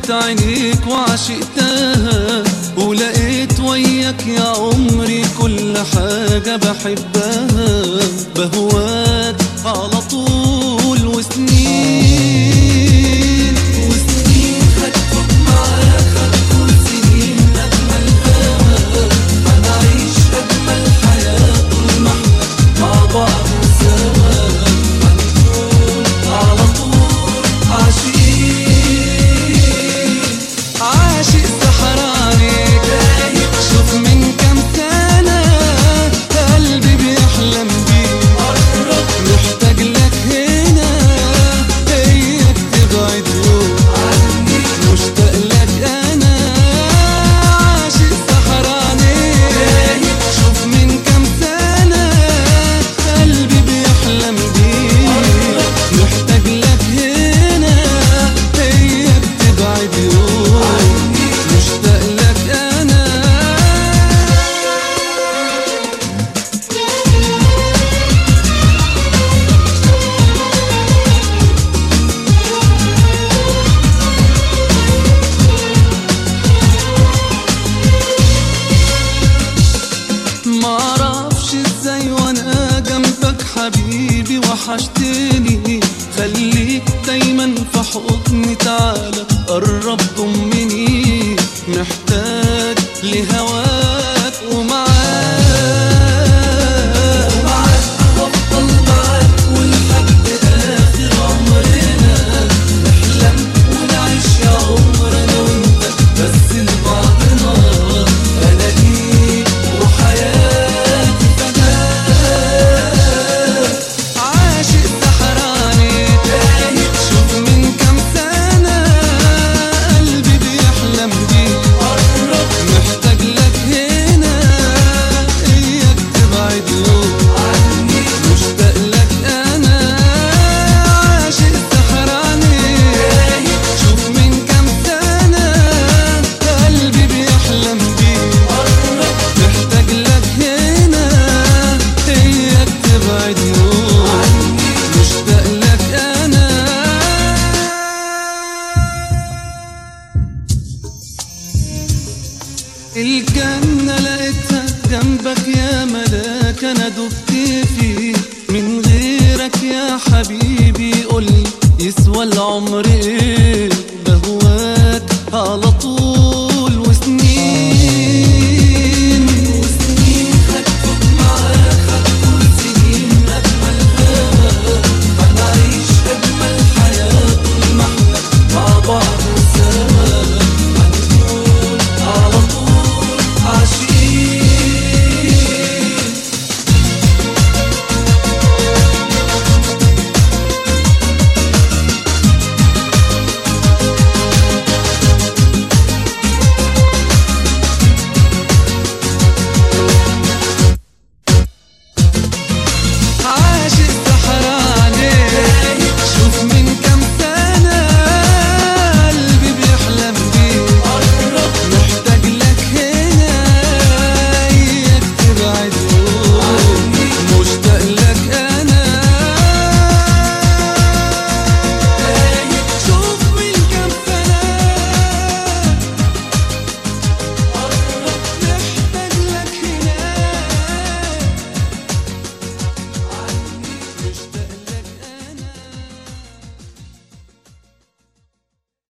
شفت عينيك وعشقتها ولقيت وياك يا عمري كل حاجة بحبها بهواك على طول وسنين وسنين خدتك معاك هتكون سنين أجمل هوا هنعيش أجمل حياة طول ما احنا مع بعض سوا هنكون على طول عاشقين عاشق سحراني دايب شوف من كام سنة قلبي بيحلم بيك محتاج لك هنا اياك تبعد يوم عني مشتاق لك انا عاشق سحراني دايب شوف من كام سنة قلبي بيحلم بيك محتاج لك هنا اياك تبعد يوم عني مشتاق لك انا معرفش ازاي وانا جنبك حبيبي وحشتني خليك دايما في حضني تعالى قرب ضمني محتاج لهواك ومعاك ومعاك هفضل معاك ولحد اخر عمرنا نحلم ونعيش يا عمرنا وانت بس لبعضنا انا ليك وحياتي فداك عاشق سحراني تايه شوف من كام سنة قلبي بيحلم بيك محتاج لك هنا اياك تبعد يوم عني مشتاق لك انا عاشق سحراني تايه شوف من كام سنة قلبي بيحلم بيك محتاج لك هنا اياك تبعد يوم عني مشتاق لك انا الجنة لقيتها جنبك يا ملاك أنا دبت فيه من غيرك يا حبيبي قولي يسوى العمر إيه بهواك على